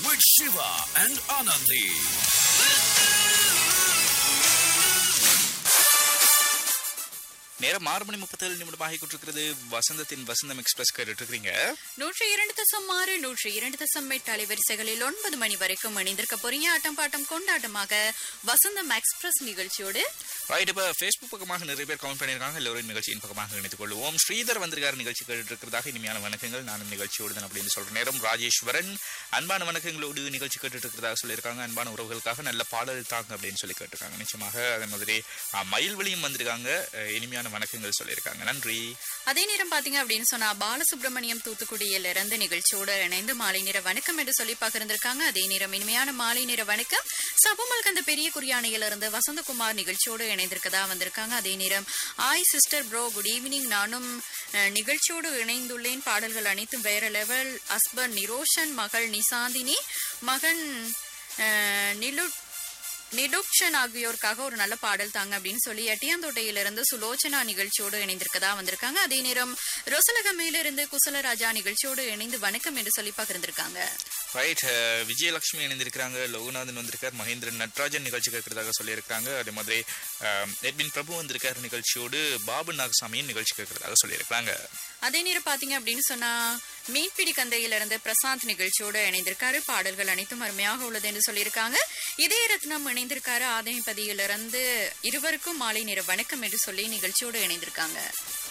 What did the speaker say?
with Shiva and Anandi. நேரம் ஆறு மணி முப்பத்தேழு நிமிடமாக கொண்டிருக்கிறது வசந்தத்தின் வசந்தம் எக்ஸ்பிரஸ் கேட்டுட்டு இருக்கிறீங்க நூற்றி இரண்டு தசம் ஆறு நூற்றி இரண்டு தசம் எட்டு அலைவரிசைகளில் ஒன்பது மணி வரைக்கும் இணைந்திருக்க போறீங்க ஆட்டம் பாட்டம் கொண்டாட்டமாக வசந்தம் எக்ஸ்பிரஸ் நிகழ்ச்சியோடு ரைட் இப்போ ஃபேஸ்புக் பக்கமாக நிறைய பேர் கவுண்ட் பண்ணியிருக்காங்க எல்லோரும் நிகழ்ச்சியின் பக்கமாக இணைத்துக் கொள்வோம் ஸ்ரீதர் வந்திருக்காரு நிகழ்ச்சி கேட்டுட்டு இருக்கிறதாக இனிமையான வணக்கங்கள் நானும் நிகழ்ச்சியோடு தான் அப்படின்னு சொல்ற நேரம் ராஜேஸ்வரன் அன்பான வணக்கங்களோடு நிகழ்ச்சி கேட்டுட்டு இருக்கிறதாக சொல்லியிருக்காங்க அன்பான உறவுகளுக்காக நல்ல பாடல் தாங்க அப்படின்னு சொல்லி கேட்டிருக்காங்க நிச்சயமாக அதே மாதிரி அஹ், மயில்வெளியும் வந்திருக்காங்க அஹ், இனிமையான வணக்கங்கள் சொல்லியிருக்காங்க நன்றி அதே நேரம் பாத்தீங்க அப்படின்னு சொன்னா பாலசுப்ரமணியம் தூத்துக்குடியில இருந்து நிகழ்ச்சியோடு இணைந்து மாலை நேர வணக்கம் என்று சொல்லி பகிர்ந்திருக்காங்க அதே நேரம் இனிமையான மாலை நேர வணக்கம் சபுமல் கந்த பெரிய குறியானையில இருந்து வசந்தகுமார் நிகழ்ச்சியோடு இணைந்திருக்கதா வந்திருக்காங்க அதே நேரம் ஆய் சிஸ்டர் ப்ரோ குட் ஈவினிங் நானும் அஹ், நிகழ்ச்சியோடு இணைந்துள்ளேன் பாடல்கள் அனைத்தும் வேற லெவல் ஹஸ்பண்ட் நிரோஷன் மகள் நிசாந்தினி மகன் அஹ், நிலு நிடுக்ஷன் ஆகியோருக்காக ஒரு நல்ல பாடல் தாங்க அப்படின்னு சொல்லி எட்டியாந்தோட்டையிலிருந்து சுலோச்சனா நிகழ்ச்சியோடு இணைந்திருக்கதா வந்திருக்காங்க அதே நேரம் ரொசலகமையிலிருந்து குசலராஜா நிகழ்ச்சியோடு இணைந்து வணக்கம் என்று சொல்லி பகிர்ந்திருக்காங்க ரைட் விஜயலட்சுமி இணைந்திருக்கிறாங்க லோகநாதன் வந்திருக்கார் மகேந்திரன் நட்ராஜன் நிகழ்ச்சி கேட்கறதாக சொல்லியிருக்காங்க அதே மாதிரி அஹ், எட்வின் பிரபு வந்திருக்கார் நிகழ்ச்சியோடு பாபு நாகசாமியின் நிகழ்ச்சி கேட்கறதாக சொல்லியிருக்காங்க அதே நேரம் பாத்தீங்க அப்படின்னு சொன்னா மீன்பிடி கந்தையிலிருந்து பிரசாந்த் நிகழ்ச்சியோடு இணைந்திருக்காரு பாடல்கள் அனைத்தும் அருமையாக உள்ளது என்று சொல்லியிருக்காங்க இதய ரத்னம் இணைந்திருக்காரு ஆதயப்பதியிலிருந்து இருவருக்கும் மாலை நேர வணக்கம் என்று சொல்லி நிகழ்ச்சியோடு இணைந்திருக்காங்க